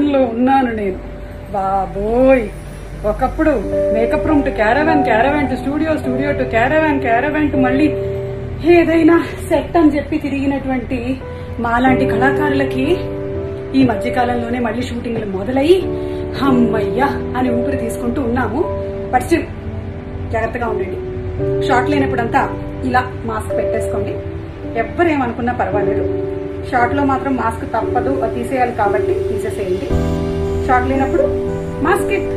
లో ఉన్నాను నేను బాబోయ్ ఒకప్పుడు makeup room to caravan caravan to studio studio to caravan caravan to మళ్ళీ ఏదైనా సెట్ అని చెప్పి తిరిగినటువంటి మాలాంటి కళాకారులకి ఈ మధ్య కాలంలోనే మళ్ళీ షూటింగ్లు మొదలయ్యి హమ్మయ్యా అని ఊపిరి తీసుకుంటూ ఉన్నాము బట్ స్టిల్ జాగ్రత్తగా ఉండండి షార్ట్ లేనప్పుడంతా ఇలా మాస్క్ పెట్టేసుకోండి ఎవ్వరేమనుకున్నా పర్వాలేదు షార్ట్ లో మాత్రం మాస్క్ తప్పదు అది తీసేయాలి కాబట్టి తీసేసేయండి షార్ట్ లేనప్పుడు మాస్క్ ఇట్